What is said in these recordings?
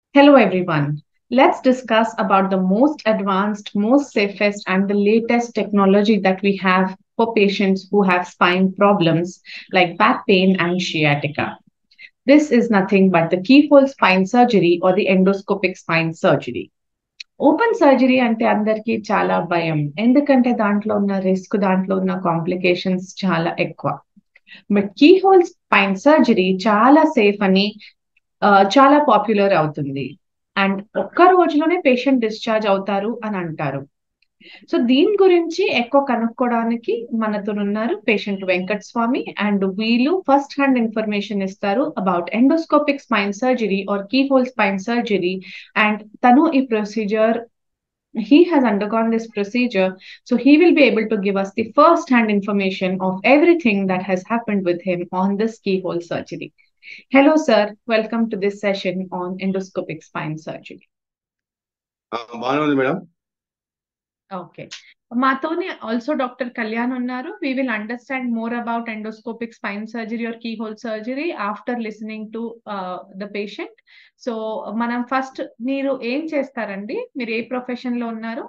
Hello everyone. Let's discuss about the most advanced, most safest, and the latest technology that we have for patients who have spine problems like back pain and sciatica. This is nothing but the keyhole spine surgery or the endoscopic spine surgery. Open surgery అంటే అందరికీ చాలా భయం ఎందుకంటే దాంట్లో ఉన్న risk దాంట్లో ఉన్న complications చాలా ఎక్కువ but key hole spine surgery చాలా సేఫ్ అని ఆ, చాలా పాపులర్ అవుతుంది అండ్ ఒక్క రోజులోనే పేషెంట్ డిశ్చార్జ్ అవుతారు అని అంటారు సో దీని గురించి ఎక్కువ కనుక్కోవడానికి మనతో ఉన్నారు పేషెంట్ వెంకట్ స్వామి అండ్ వీళ్ళు ఫస్ట్ హ్యాండ్ ఇన్ఫర్మేషన్ ఇస్తారు about endoscopic spine surgery or key hole spine surgery and తను ఈ procedure he has undergone this procedure so he will be able to give us the first hand information of everything that has happened with him on this keyhole surgery hello sir welcome to this session on endoscopic spine surgery ఆ, బాగానే ఉంది madam okay మాతోని also doctor Kalyan ఉన్నారు we will understand more about endoscopic spine surgery or keyhole surgery after listening to uh, the patient so మనం first మీరు ఏం చేస్తారండి మీరు ఏ ప్రొఫెషన్ లో ఉన్నారు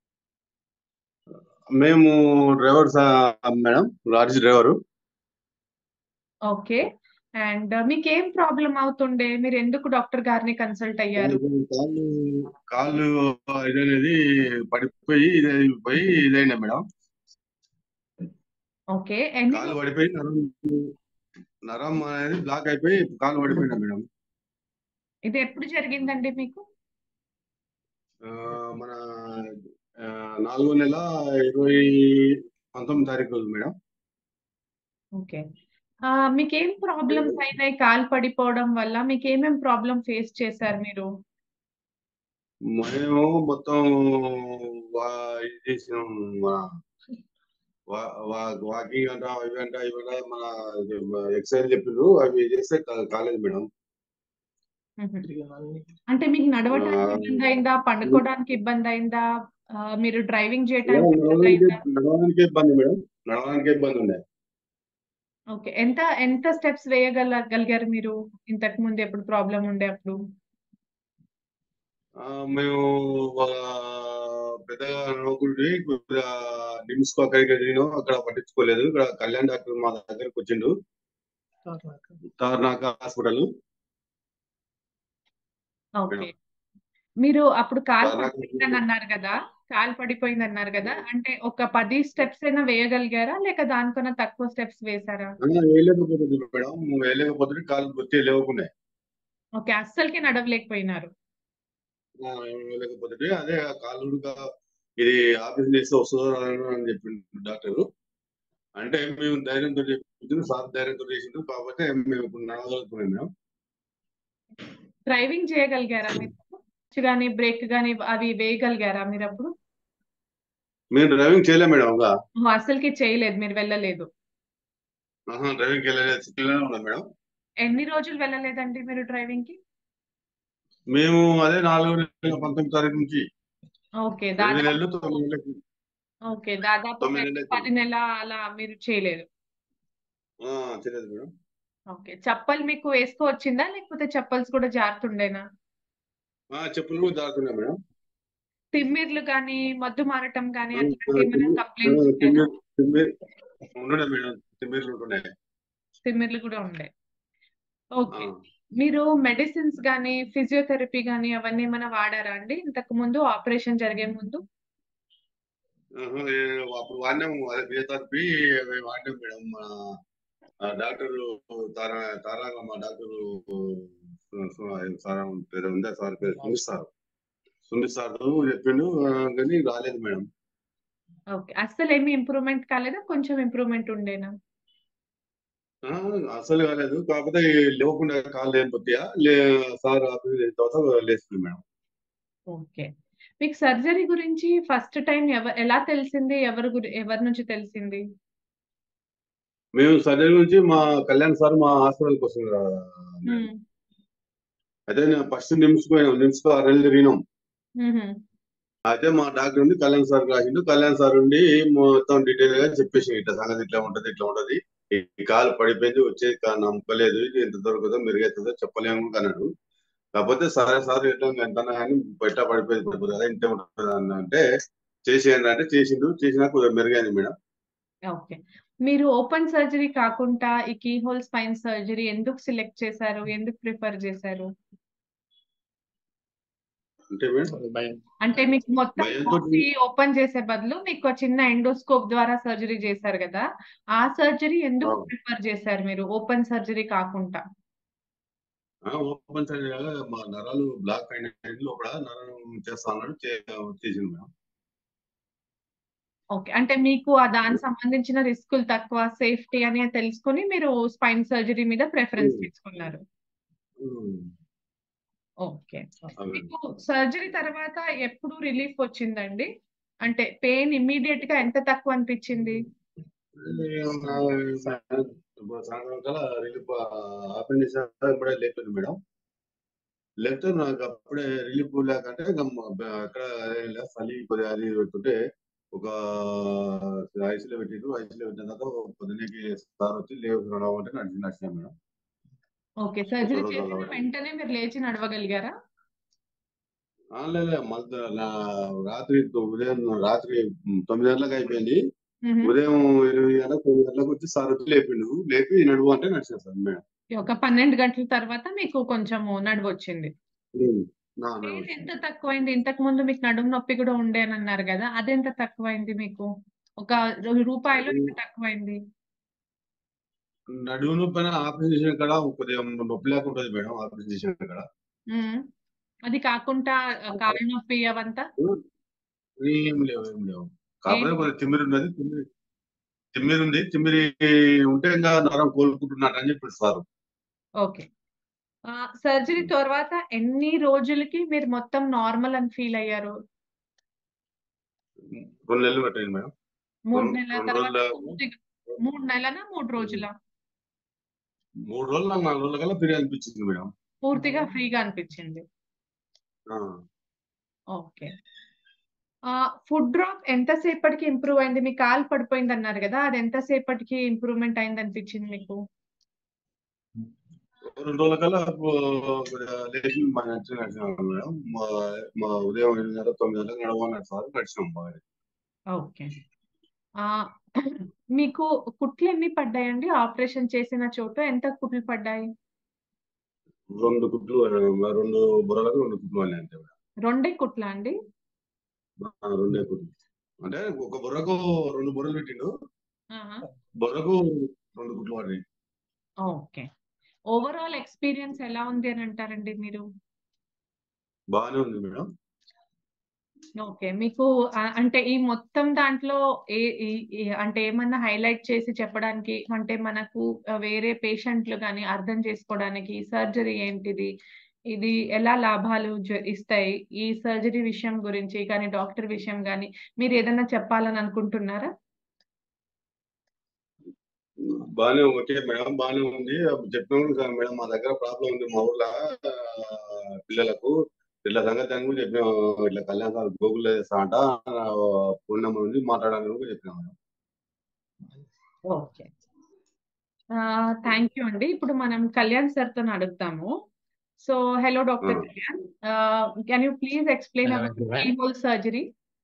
మేము driver madam lorry driver okay and మీకు ఏం ప్రాబ్లం అవుతుండే మీరు ఎందుకు డాక్టర్ గారిని కన్సల్ట్ అయ్యారు కాళ్ళు కాళ్ళు ఇదనేది పడిపోయి ఇదైపోయి ఇదైంది మేడం ఓకే ఎన్ని కాళ్ళు పడిపోయి నరం నరం అనేది బ్లాక్ అయిపోయి కాళ్ళు పడిపోయినా మేడం ఇది ఎప్పుడు జరిగిందండి మీకు ఆ, మన ఆ, నాలుగో నెల ఇరవై పంతొమ్మిది తారీఖు రోజు మేడం ఓకే మీకు ఏం ప్రాబ్లమ్స్ అయినాయి కాలు పడిపోవడం వల్ల మీకు ఏమేం ప్రాబ్లం ఫేస్ చేశారు మీరు మేము మొత్తం వా- ఇది చేసినాం మన వా- వా- వాకింగ్ అంట ఇవి అంట ఇవి అంట మన ఎక్సర్సైజ్ చెప్పిండ్రు అవి చేస్తే కా- కాలేదు మేడం అంటే మీకు నడవడానికి ఆ, ఇబ్బంది అయిందా పండుకోవడానికి ఇబ్బంది అయిందా ఆ, మీరు డ్రైవింగ్ చేయడానికి ఇబ్బంది నడవడానికి అయిందా నడవడానికే ఇబ్బంది మేడం నడవడానికే ఇబ్బంది ఉండే ఓకే ఎంత ఎంత స్టెప్స్ వేయగలగలిగారు మీరు ఇంతకు ముందు ఎప్పుడు ప్రాబ్లం ఉండే అప్పుడు ఆ, మేము ఒక పెద్దగా నవ్వుకుంటే కొద్దిగా నిమ్స్ కు అక్కడికి వెళ్ళినాం అక్కడ పట్టించుకోలేదు ఇక్కడ కళ్యాణ్ డాక్టర్ మా దగ్గరకు వచ్చిండు తార్నాక హాస్పిటల్ ఓకే మేడం మీరు అప్పుడు కాలు తార్నాక పడిపోయిందని అన్నారు కదా కాలు పడిపోయింది అన్నారు కదా అంటే ఒక పది స్టెప్స్ అయినా వేయగలిగారా లేక దానికన్నా తక్కువ స్టెప్స్ వేసారా వేయలేకపోతుంది మేడం వేయలేకపోతుంటే కాలు బొత్తి లేవకుండా ఓకే అస్సలకి నడవలేకపోయినారు లేకపోతే అదే ఆ కాళ్ళు ఇది ఆపరేషన్ చేస్తే వస్తుందో రాదో అని చెప్పిండు డాక్టర్ అంటే మేము ధైర్యంతో చెప్పిండు సార్ ధైర్యంతో చేసిండు కాకపోతే మేము ఇప్పుడు నడవగలుగుతున్నాం మేము డ్రైవింగ్ చేయగలిగారా మీరు క్లచ్ గానీ బ్రేక్ గానీ అవి వేయగలిగారా మీరు అప్పుడు మేము డ్రైవింగ్ చేయలేం మేడం ఇంకా ఓహో, అస్సలకి చేయలేదు మీరు వెళ్ళలేదు ఆహా, డ్రైవింగ్ వెళ్ళలేదు సిటీలోనే ఉన్నాం మేడం ఎన్ని రోజులు వెళ్ళలేదండి మీరు డ్రైవింగ్ కి మేము అదే నాలుగు నెలల పంతొమ్మిది తారీఖు నుంచి ఓకే ఎనిమిది దాదాపు నెలలు తొమ్మిది నెలలు ఓకే దాదాపు ఒక తొమ్మిది నెలలు పది నెల అలా మీరు చేయలేదు ఆ, చేయలేదు మేడం ఓకే చెప్పలు మీకు వేసుకోవచ్చిందా లేకపోతే చెప్పల్స్ కూడా జారుతుండేనా ఆ, చెప్పులు కూడా దాడుతున్నాయి మేడం తిమ్మిర్లు కానీ మద్దు మారటం కానీ ఆ, అట్లాంటి ఏమైనా తిమ్మిరి కంప్లైంట్స్ ఉండేనా తిమ్మిరి ఉండే మేడం తిమ్మిర్లు ఉంటున్నాయి తిమ్మిర్లు కూడా ఉండే ఆ. ఓకే మీరు మెడిసిన్స్ కానీ ఫిజియోథెరపీ కానీ అవన్నీ ఏమైనా వాడారా అండి ఇంతకు ముందు ఆపరేషన్ జరిగే ముందు ఆహా, ఏ- అప్పుడు వాడినాం అదే ఫిజియోథెరపీ అవి వాడినాం మేడం మన ఆ డాక్టర్ తారా తారాగా మా డాక్టర్ సార్ పేరు ఉందా సార్ పేరు సుమిత్ సార్ సుమిత్ సార్ చెప్పిండు ఆ, కానీ రాలేదు మేడం ఓకే అస్సలు ఏమి ఇంప్రూవ్మెంట్ కాలేదా కొంచెం ఇంప్రూవ్మెంట్ ఉండేనా ఆ, అసలు కాలేదు కాకపోతే లేవకుండా కాళ్ళు ఏం పొత్తియా లే సార్ ఆపరేషన్ చేసిన తర్వాత లేస్తుంది మేడం ఓకే మీకు సర్జరీ గురించి ఫస్ట్ టైం ఎవ ఎలా తెలిసింది ఎవరి గురి ఎవరి నుంచి తెలిసింది మేము సర్జరీ నుంచి మా కళ్యాణ్ సార్ మా హాస్పిటల్కి వస్తుంది రా- మేడం ఉమ్, అయితే నేను ఫస్ట్ నిమ్స్ పోయినాం నిమ్స్ ఆరు నెలలు తిరిగినాం ఉహు, అయితే మా డాక్టర్ ఉండి కళ్యాణ్ సార్ రాసిండు కళ్యాణ్ సార్ ఉండి మొత్తం డీటెయిల్ గా చెప్పేసి ఇట్లా సంగతి ఇట్లా ఉంటది ఇట్లా ఉంటది ఈ కాలు పడిపోయింది వచ్చేది కా- నమ్మకలేదు ఇది ఎంత దొరుకుతుందో మెరుగవుతుందో చెప్పలేము అన్నాడు కాకపోతే సరే సార్ ఎట్లా ఎంత కానీ బయట పడిపోయింది పడిపోతుంది కదా ఇంతే ఉంటుంది అని అంటే చేసేయండి అంటే చేసిండు చేసినాక కొద్దిగా మెరుగైంది మేడం ఓకే మీరు ఓపెన్ సర్జరీ కాకుండా ఈ కీ హోల్ స్పైన్ సర్జరీ ఎందుకు సెలెక్ట్ చేశారు ఎందుకు ప్రిఫర్ చేశారు అంటే మేడం భయం అంటే మీకు మొత్తం భయంతో కోసి ఓపెన్ చేసే బదులు మీకు ఒక చిన్న ఎండోస్కోప్ ద్వారా సర్జరీ చేశారు కదా ఆ సర్జరీ ఎందుకు అవును. ప్రిఫర్ చేశారు మీరు ఓపెన్ సర్జరీ కాకుండా ఓపెన్ సర్జరీ కాగా మా నరాలు బ్లాక్ అయిన లోపల నరం చేస్తా అన్నాడు చే- చేసింది మేడం ఓకే అంటే మీకు ఆ దానికి సంబంధించిన రిస్కులు తక్కువ సేఫ్టీ అని తెలుసుకుని మీరు స్పైన్ సర్జరీ మీద ప్రిఫరెన్స్ Hmm. తీసుకున్నారు ఉమ్. ఓకే అవును. మీకు సర్జరీ తర్వాత ఎప్పుడు రిలీఫ్ వచ్చిందండి అంటే పెయిన్ ఇమ్మీడియట్ గా ఎంత తక్కువ అనిపించింది ఇప్పుడు సాయంత్రం కల్లా రిలీఫ్ ఆపరేషన్ చేశాక ఇప్పుడే లేపింది మేడం లేకపోతే నాకు అప్పుడే రిలీఫ్ లేకంటే ఇంకా మ- అక్కడ అదే చలి కొద్దిగా అది పెడుతుంటే ఒక ఐసీలో పెట్టిండు ఐసీలో పెట్టిన తర్వాత పొద్దున్నకి సార్ వచ్చి లేవు అంటే నడిచి నడిచినా మేడం ఓకే సర్జరీ రోజులు చేసిన అలవాటు. వెంటనే మీరు లేచి నడవగలిగారా ఆ, లేదు మధ్య రాత్రి ఉదయం రాత్రి తొమ్మిది గంటలకు అయిపోయింది మ్మ్. ఉదయం ఎనిమిది గంటలకు తొమ్మిది గంటలకు వచ్చి సార్ వచ్చి లేపిండు లేపి నడువు అంటే నడిచిన సార్ మేడం ఒక పన్నెండు గంటల తర్వాత మీకు కొంచెం నడువు వచ్చింది ఉమ్. నా- నా పెయిన్ ఎంత తక్కువైంది ఇంతకు ముందు మీకు నడుము నొప్పి కూడా ఉండే అని అన్నారు కదా అదెంత తక్కువైంది మీకు ఒక రూ- రూపాయలు ఎంత తక్కువైంది నడుము నొప్పి అయినా ఆపరేషన్ చేసిన కాడ కొద్దిగా నొప్పి లేకుండా ఉంటుంది మేడం ఆపరేషన్ చేసిన కాడ మ్మ్. అది కాకుండా కాలు నొప్పి అవంతా ఏం లేవు ఏం లేవు కాకపోతే ఏం- కొద్దిగా తిమ్మిరి ఉన్నది తిమ్మిరి తిమ్మిరి ఉంది తిమ్మిరి ఉంటే ఇంకా నరం కోలుకుంటున్నట్టు అని చెప్పి సార్ ఓకే సర్జరీ తర్వాత ఎన్ని రోజులకి మీరు మొత్తం నార్మల్ అని ఫీల్ అయ్యారు రెండు నెలలు పెట్టండి మేడం మూడు రెండు- నెలల రెండు తర్వాత రోజుల- పూర్తిగా మూడు నెలల మూడు రోజుల మూడు రోజులు నాలుగు రోజుల కల్లా ఫ్రీ అనిపించింది మేడం పూర్తిగా ఫ్రీగా అనిపించింది ఆ. ఓకే ఫుడ్ డ్రాప్ ఎంతసేపటికి ఇంప్రూవ్ అయింది మీ కాలు పడిపోయింది అన్నారు కదా అది ఎంతసేపటికి ఇంప్రూవ్మెంట్ అయింది అనిపించింది మీకు రెండు రోజుల కల్లా కొద్దిగా లేచి మా నడిచి నడిచినాం మేడం మా మా ఉదయం ఎనిమిది గంటల తొమ్మిది గంటలకు నడవన్నారు సార్ నడిచినాం బాగా ఓకే ఆ, మీకు కుట్లు ఎన్ని పడ్డాయండి ఆపరేషన్ చేసిన చోట ఎంత కుట్లు పడ్డాయి రెండు కుట్లు రెండు బుర్రలకు రెండు కుట్లు అని అంతే మేడం రెండే కుట్లా అండి ఆ, రెండే కుట్లు అంటే ఒక బుర్రకు రెండు బుర్రలు పెట్టిండు ఆహా. బుర్రకు రెండు కుట్లు పడినాయి ఓకే ఓవరాల్ ఎక్స్పీరియన్స్ ఎలా ఉంది అని అంటారండి మీరు బాగానే ఉంది మేడం ఓకే మీకు ఆ, అంటే ఈ మొత్తం దాంట్లో ఏ ఈ- ఈ- అంటే ఏమన్నా హైలైట్ చేసి చెప్పడానికి అంటే మనకు ఆ, వేరే పేషెంట్లు కానీ అర్థం చేసుకోవడానికి సర్జరీ ఏంటిది ఇది ఎలా లాభాలు జ- ఇస్తాయి ఈ సర్జరీ విషయం గురించి కానీ డాక్టర్ విషయం కానీ మీరు ఏదైనా చెప్పాలని అనుకుంటున్నారా బాగానే ఓకే మేడం బాగానే ఉంది చెప్పినాము కదా మేడం మా దగ్గర ప్రాబ్లం ఉంది మా ఊర్లో ఆ, పిల్లలకు ఇట్లా సంగతి అని కూడా చెప్పినాం ఇట్లా కళ్యాణ్ సార్ గూగుల్ చేస్తా అంట ఫోన్ నెంబర్ ఉంది మాట్లాడాలని కూడా చెప్పినాం మేడం ఓకే థ్యాంక్ యూ అండి ఇప్పుడు మనం కళ్యాణ్ సార్ తో అడుగుతాము so hello doctor Ah. Kalyan can you please explain Hello, about everyone. Keyhole surgery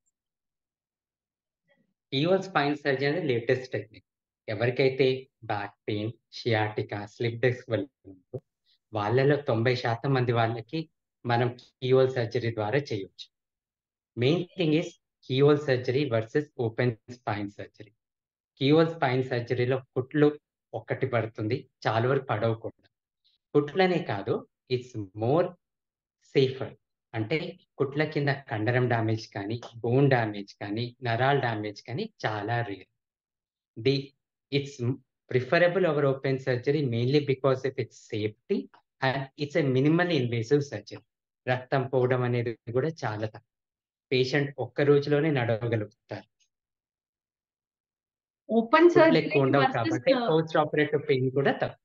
ఈవల్ స్పైన్ సర్జరీ అనేది లేటెస్ట్ టెక్నిక్ ఎవరికైతే back pain sciatica slip disc ఉందో వాళ్ళలో తొంభై శాతం మంది వాళ్ళకి మనం కీవల్ సర్జరీ ద్వారా చేయొచ్చు main thing is keyhole surgery versus open spine surgery keyhole spine సర్జరీలో కుట్లు ఒక్కటి పడుతుంది చాలా వరకు పడవు కూడా కుట్లనే కాదు ఇట్స్ మోర్ సేఫర్ అంటే కుట్ల కింద కండరం డ్యామేజ్ కానీ బోన్ డ్యామేజ్ కానీ నరాల్ డ్యామేజ్ కానీ చాలా rare the it's preferable over open surgery mainly because of its safety and it's a minimal invasive surgery రక్తం పోవడం అనేది కూడా చాలా తక్కువ పేషెంట్ ఒక్క రోజులోనే నడవగలుగుతారు ఓపెన్ కుట్లు సర్జరీ ఎక్కువ ఉండవు వర్సెస్ కాబట్టి పోస్ట్ ఆపరేటివ్ పెయిన్ కూడా తక్కువ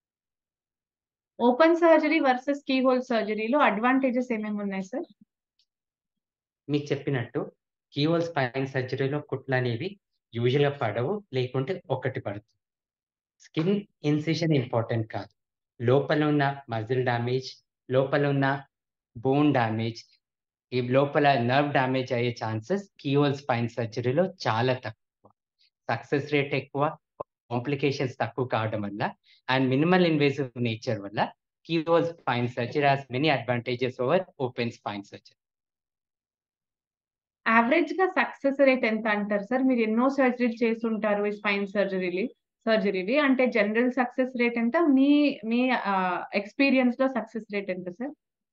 ఓపెన్ సర్జరీ వర్సెస్ కీహోల్ సర్జరీలో అడ్వాంటేజెస్ ఏమేమి ఉన్నాయి సార్ మీకు చెప్పినట్టు కీవోల్ స్పైన్ సర్జరీలో కుట్లు అనేవి యూజువల్గా పడవు లేకుంటే ఒకటి పడుతుంది స్కిన్ ఇన్సిషన్ ఇంపార్టెంట్ కాదు లోపల ఉన్న మజిల్ డ్యామేజ్ లోపల ఉన్న బోన్ డ్యామేజ్ ఈ లోపల నర్వ్ డ్యామేజ్ అయ్యే ఛాన్సెస్ కీహోల్ స్పైన్ సర్జరీలో చాలా తక్కువ సక్సెస్ రేట్ ఎక్కువ కాంప్లికేషన్స్ తక్కువ కావడం వల్ల అండ్ మినిమల్ ఇన్వేసివ్ నేచర్ వల్ల keyhole spine surgery has many advantages over open spine surgery average గా సక్సెస్ రేట్ ఎంత అంటారు సార్ మీరు ఎన్నో సర్జరీలు చేసి ఉంటారు ఈ స్పైన్ సర్జరీలు సర్జరీవి అంటే జనరల్ సక్సెస్ రేట్ ఎంత మీ మీ ఎక్స్పీరియన్స్ లో సక్సెస్ రేట్ ఎంత సార్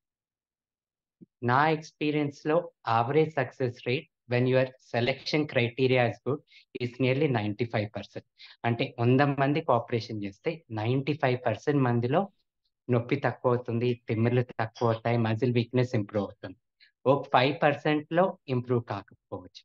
నా ఎక్స్పీరియన్స్ లో average success rate when your selection criteria is good is nearly ninety five percent అంటే వంద మందికి ఆపరేషన్ చేస్తే నైంటీ ఫైవ్ పర్సెంట్ మందిలో నొప్పి తక్కువ అవుతుంది తిమ్మిర్లు తక్కువ అవుతాయి మజిల్ వీక్నెస్ ఇంప్రూవ్ అవుతుంది ఒక ఫైవ్ పర్సెంట్ లో ఇంప్రూవ్ కాకపోవచ్చు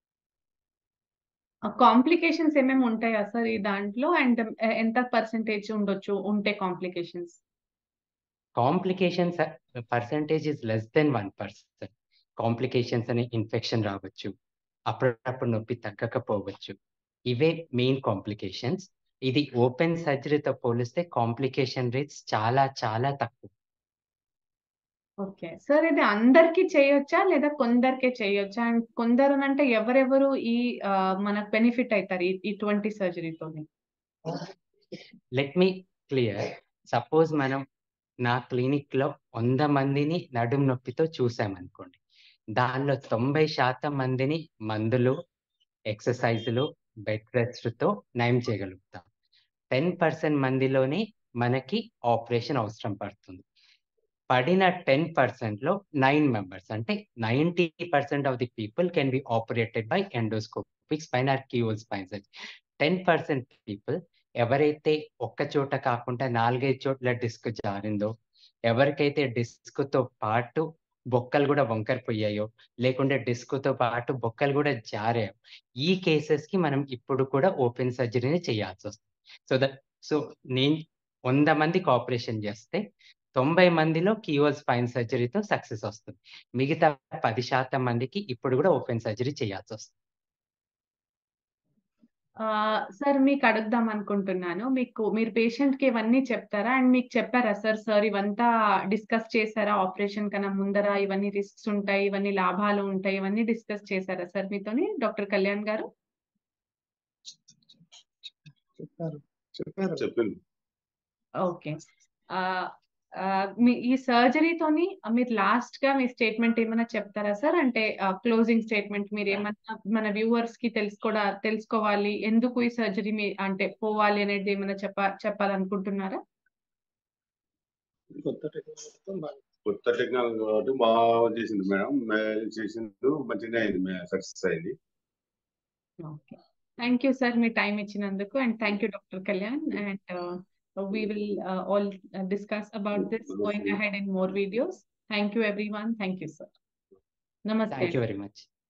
కాంప్లికేషన్స్ ఏమేమి ఉంటాయా సార్ ఈ దాంట్లో అండ్ ఎంత పర్సెంటేజ్ ఉండొచ్చు ఉంటే complications complications percentage is less than one percent complications అనే ఇన్ఫెక్షన్ రావచ్చు అప్పుడప్పుడు నొప్పి తగ్గకపోవచ్చు ఇవే మెయిన్ కాంప్లికేషన్స్ ఇది ఓపెన్ సర్జరీతో పోలిస్తే కాంప్లికేషన్ రేట్స్ చాలా చాలా తక్కువ ఓకే సార్ ఇది అందరికి చేయొచ్చా లేదా కొందరికే చేయొచ్చా అండ్ కొందరు అంటే ఎవరెవరు ఈ ఆ, మనకు బెనిఫిట్ అవుతారు ఈ- ఇటువంటి సర్జరీతో లెట్ మీ క్లియర్ సపోజ్ మనం నా క్లినిక్ లో వంద మందిని నడుము నొప్పితో చూసామనుకోండి దానిలో తొంభై శాతం మందిని మందులు ఎక్సర్సైజులు బెడ్ రెస్ట్ తో నయం చేయగలుగుతాం టెన్ పర్సెంట్ మందిలోనే మనకి ఆపరేషన్ అవసరం పడుతుంది పడిన టెన్ పర్సెంట్ లో నైన్ మెంబర్స్ అంటే ninety percent of the people can be operated by endoscopic spine or keyhole spine ten percent people ఎవరైతే ఒక్క చోట కాకుండా నాలుగైదు చోట్ల డిస్క్ జారిందో ఎవరికైతే డిస్క్ తో పాటు బొక్కలు కూడా వంకరపోయాయో లేకుంటే డిస్క్ తో పాటు బొక్కలు కూడా జారాయో ఈ కేసెస్ కి మనం ఇప్పుడు కూడా ఓపెన్ సర్జరీని చేయాల్సి వస్తుంది సో దట్ సో నేను వంద మందికి ఆపరేషన్ చేస్తే తొంభై మందిలో కీవోల్ స్పైన్ సర్జరీతో సక్సెస్ వస్తుంది మిగతా పది శాతం మందికి ఇప్పుడు కూడా ఓపెన్ సర్జరీ చేయాల్సి వస్తుంది సార్ మీకు అడుగుదాం అనుకుంటున్నాను మీకు మీరు పేషెంట్ కి ఇవన్నీ చెప్తారా అండ్ మీకు చెప్పారా సార్ సార్ ఇవంతా డిస్కస్ చేశారా ఆపరేషన్ కన్నా ముందర ఇవన్నీ రిస్క్స్ ఉంటాయి ఇవన్నీ లాభాలు ఉంటాయి ఇవన్నీ డిస్కస్ చేశారా సార్ మీతోని డాక్టర్ కళ్యాణ్ గారు చెప్పారు చెప్పారు చెప్పింది ఓకే మీ ఈ సర్జరీతోని మీరు లాస్ట్ గా మీ స్టేట్మెంట్ ఏమైనా చెప్తారా సార్ అంటే క్లోజింగ్ స్టేట్మెంట్ మీరు ఏమన్నా మన వ్యూవర్స్ కి తెలుసుకోడా తెలుసుకోవాలి ఎందుకు ఈ సర్జరీ మీ అంటే పోవాలి అనేది ఏమైనా చెప్ప చెప్పాలనుకుంటున్నారా కొత్త టెక్నాలజీతో బాగా కొత్త టెక్నాలజీ కాబట్టి బాగా చేసింది మేడం మే- చేసింది మంచిగా అయింది సక్సెస్ అయింది ఓకే థ్యాంక్ యూ సార్ మీ టైం ఇచ్చినందుకు and thank you doctor Kalyan and we will uh, all uh, discuss about this going ahead in more videos. Thank you everyone. Thank you, sir. Namaste. Thank you very much